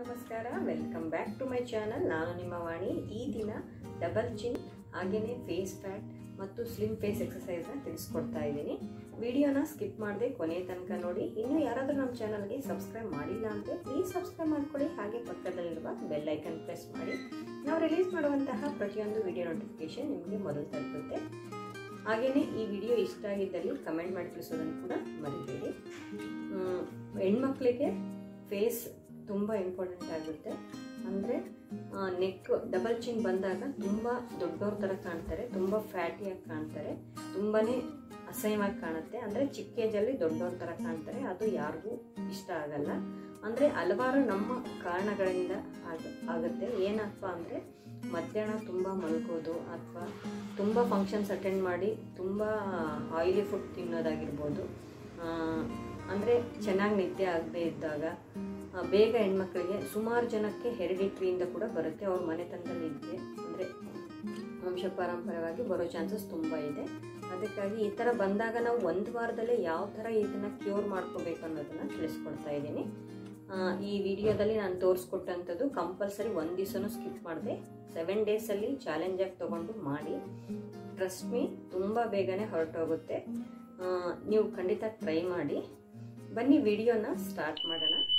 ನಮಸ್ಕಾರ welcome back to my channel ನಾನು ನಿಮ್ಮ ವಾಣಿ ಈ ದಿನ ಡಬಲ್ ಚಿನ್ ಹಾಗೆಯೇ ಫೇಸ್ ಫ್ಯಾಟ್ ಮತ್ತು ಸ್ಲಿಮ್ ಫೇಸ್ ಎಕ್ಸಸೈಸ್ನ ತಿಳಿಸ್ಕೊಡ್ತಾ ಇದ್ದೀನಿ ವಿಡಿಯೋನ ಸ್ಕಿಪ್ ಮಾಡದೆ ಕೊನೆಯ ತನಕ ನೋಡಿ ಇನ್ನು ಯಾರಾದರೂ ನಮ್ಮ ಚಾನಲ್ಗೆ ಸಬ್ಸ್ಕ್ರೈಬ್ ಮಾಡಿಲ್ಲ ಅಂದರೆ ಪ್ಲೀಸ್ ಸಬ್ಸ್ಕ್ರೈಬ್ ಮಾಡ್ಕೊಳ್ಳಿ ಹಾಗೆ ಪಕ್ಕದಲ್ಲಿರುವ ಬೆಲ್ ಐಕನ್ ಪ್ರೆಸ್ ಮಾಡಿ ನಾವು ರಿಲೀಸ್ ಮಾಡುವಂತಹ ಪ್ರತಿಯೊಂದು ವಿಡಿಯೋ ನೋಟಿಫಿಕೇಶನ್ ನಿಮಗೆ ಮೊದಲು ತಲುಪುತ್ತೆ ಹಾಗೆಯೇ ಈ ವಿಡಿಯೋ ಇಷ್ಟ ಆಗಿದ್ದಲ್ಲಿ ಕಮೆಂಟ್ ಮಾಡಿ ತಿಳಿಸೋದನ್ನು ಕೂಡ ಮರಿಬೇಡಿ ಹ್ಮ್, ಹೆಣ್ಮಕ್ಳಿಗೆ ಫೇಸ್ ತುಂಬ ಇಂಪಾರ್ಟೆಂಟ್ ಆಗುತ್ತೆ ಅಂದರೆ ನೆಕ್ ಡಬಲ್ ಚಿನ್ ಬಂದಾಗ ತುಂಬ ದೊಡ್ಡವ್ರ ಥರ ಕಾಣ್ತಾರೆ ತುಂಬ ಫ್ಯಾಟಿಯಾಗಿ ಕಾಣ್ತಾರೆ ತುಂಬಾ ಅಸಹ್ಯವಾಗಿ ಕಾಣುತ್ತೆ ಅಂದರೆ ಚಿಕ್ಕ ಏಜಲ್ಲಿ ದೊಡ್ಡವ್ರ ಥರ ಕಾಣ್ತಾರೆ ಅದು ಯಾರಿಗೂ ಇಷ್ಟ ಆಗಲ್ಲ ಅಂದರೆ ಹಲವಾರು ನಮ್ಮ ಕಾರಣಗಳಿಂದ ಆಗ ಆಗುತ್ತೆ ಏನಪ್ಪ ಅಂದರೆ ಮಧ್ಯಾಹ್ನ ತುಂಬ ಮಲ್ಗೋದು ಅಥವಾ ತುಂಬ ಫಂಕ್ಷನ್ಸ್ ಅಟೆಂಡ್ ಮಾಡಿ ತುಂಬ ಆಯಿಲಿ ಫುಡ್ ತಿನ್ನೋದಾಗಿರ್ಬೋದು ಅಂದರೆ ಚೆನ್ನಾಗಿ ನಿದ್ದೆ ಆಗದೆ ಇದ್ದಾಗ ಆ, ಬೇಗ ಹೆಣ್ಮಕ್ಳಿಗೆ ಸುಮಾರು ಜನಕ್ಕೆ ಹೆರಿಡಿಟ್ರಿಯಿಂದ ಕೂಡ ಬರುತ್ತೆ ಅವ್ರ ಮನೆತನದಲ್ಲಿ ಇದ್ದರೆ ಅಂದರೆ ವಂಶ ಪಾರಂಪರ್ಯವಾಗಿ ಬರೋ ಚಾನ್ಸಸ್ ತುಂಬ ಇದೆ ಅದಕ್ಕಾಗಿ ಈ ಥರ ಬಂದಾಗ ನಾವು ಒಂದು ವಾರದಲ್ಲೇ ಯಾವ ಥರ ಇದನ್ನು ಕ್ಯೂರ್ ಮಾಡ್ಕೋಬೇಕು ಅನ್ನೋದನ್ನು ತಿಳಿಸ್ಕೊಡ್ತಾ ಇದ್ದೀನಿ ಆ, ಈ ವಿಡಿಯೋದಲ್ಲಿ ನಾನು ತೋರಿಸ್ಕೊಟ್ಟಂಥದ್ದು ಕಂಪಲ್ಸರಿ ಒಂದು ದಿವಸನೂ ಸ್ಕಿಪ್ ಮಾಡಿದೆ ಸೆವೆನ್ ಡೇಸಲ್ಲಿ ಚಾಲೆಂಜಾಗಿ ತೊಗೊಂಡು ಮಾಡಿ ಟ್ರಸ್ಟ್ ಮೀ ತುಂಬ ಬೇಗನೆ ಹೊರಟೋಗುತ್ತೆ ಆ, ನೀವು ಖಂಡಿತ ಟ್ರೈ ಮಾಡಿ ಬನ್ನಿ ವಿಡಿಯೋನ ಸ್ಟಾರ್ಟ್ ಮಾಡೋಣ